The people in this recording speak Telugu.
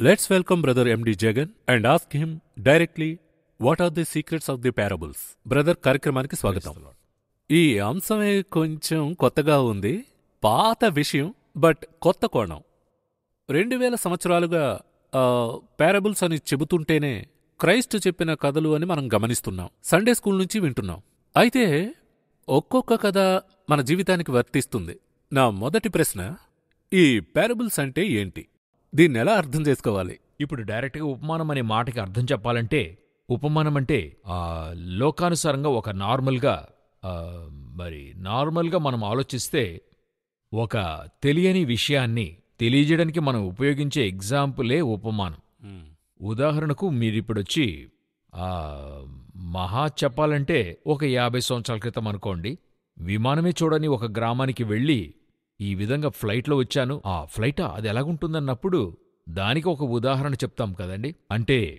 Let's welcome Brother MD Jagan and ask him directly what are the secrets of the parables. Brother కార్యక్రమానికి స్వాగతం ఈ అంశమే కొంచెం కొత్తగా ఉంది పాత విషయం బట్ కొత్త కోణం రెండు వేల సంవత్సరాలుగా పారబుల్స్ అని చెబుతుంటేనే క్రైస్ట్ చెప్పిన కథలు అని మనం గమనిస్తున్నాం సండే స్కూల్ నుంచి వింటున్నాం అయితే ఒక్కొక్క కథ మన జీవితానికి వర్తిస్తుంది నా మొదటి ప్రశ్న ఈ పారబుల్స్ అంటే ఏంటి దీన్ని ఎలా అర్థం చేసుకోవాలి ఇప్పుడు డైరెక్ట్గా ఉపమానం అనే మాటకి అర్థం చెప్పాలంటే ఉపమానం అంటే ఆ, లోకానుసారంగా ఒక నార్మల్గా ఆ, మరి నార్మల్గా మనం ఆలోచిస్తే ఒక తెలియని విషయాన్ని తెలియజేయడానికి మనం ఉపయోగించే ఎగ్జాంపులే ఉపమానం ఉదాహరణకు మీరిప్పుడొచ్చి ఆ, మహా చెప్పాలంటే ఒక యాభై సంవత్సరాల క్రితం అనుకోండి విమానమే చూడని ఒక గ్రామానికి వెళ్ళి ఈ విధంగా ఫ్లైట్లో వచ్చాను ఆ ఫ్లైటా అది ఎలాగుంటుందన్నప్పుడు దానికి ఒక ఉదాహరణ చెప్తాం కదండి అంటే